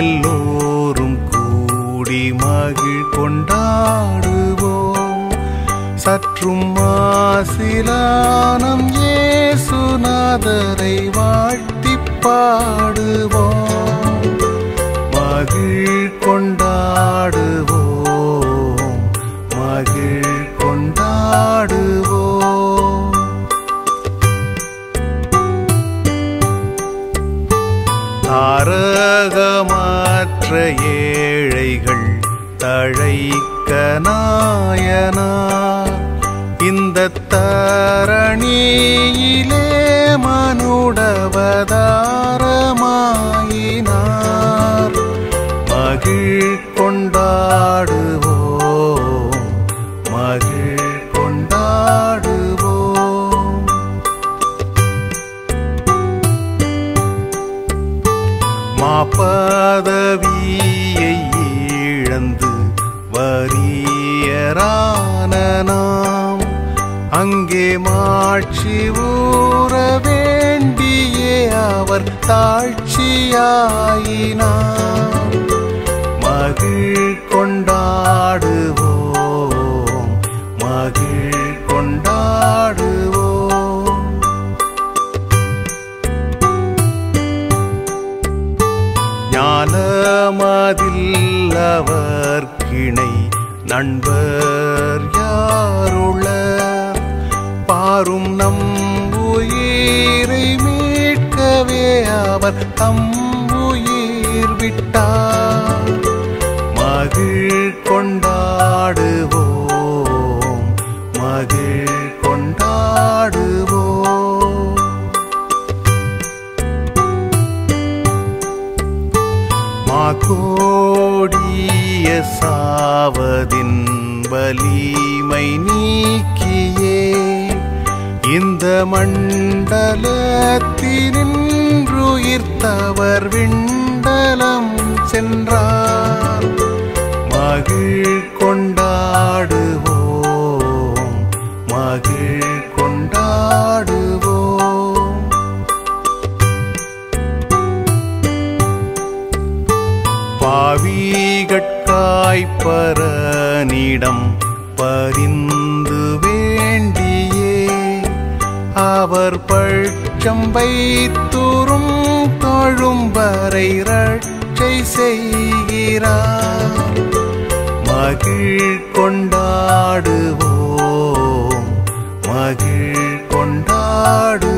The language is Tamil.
எல்லோரும் கூடி மகிழ் கொண்டாடுவோம் சற்றும் மாசிலானம் இயேசுநாதரை வாழ்த்திப் பாடுவோம் மகிழ் கொண்டாடுவோம் மகிழ் கொண்டாடுவோம் தாரகமற்ற ஏழைகள் தழைக்க நாயனார் இந்த தரணியிலே மனுடவதாரமாயினார் மகிழ் கொண்டாடுவோம் மகிழ் கொண்டாடுவோம் மாபதவியை இழந்து வரியரான நாம் அங்கே மாட்சி ஊற வேண்டியே அவர் தாழ்ச்சியாயினார் மகிழ் கொண்டாடுவோம் மகிழ் கொண்டாடுவோம் ஞானமதில்லவர் கிணை நண்பர் யாருள பாரும் நம் உயிரை மீட்கவே அவர் தம் உயிர் விட்டார் மகிழ் கொண்டாடுவோம் மகிழ் கொண்டாடுவோம் மாகோடிய சாவதின் வலிமை நீக்கியே இந்த மண்டலத்தினின்றுயிர்த்தவர் விண்டலம் சென்றார் மகிழ் கொண்டாடுவோம் மகிழ் கொண்டாடுவோம் பாவிகட்காய்ப்பரனிடம் பரிந்து வேண்டியே அவர் பட்சம் வைத்துறும் தொழும்பரை ரட்சை செய்கிறார் மகிழ் கொண்டாடுவோம் மகிழ் கொண்டாடுவோம்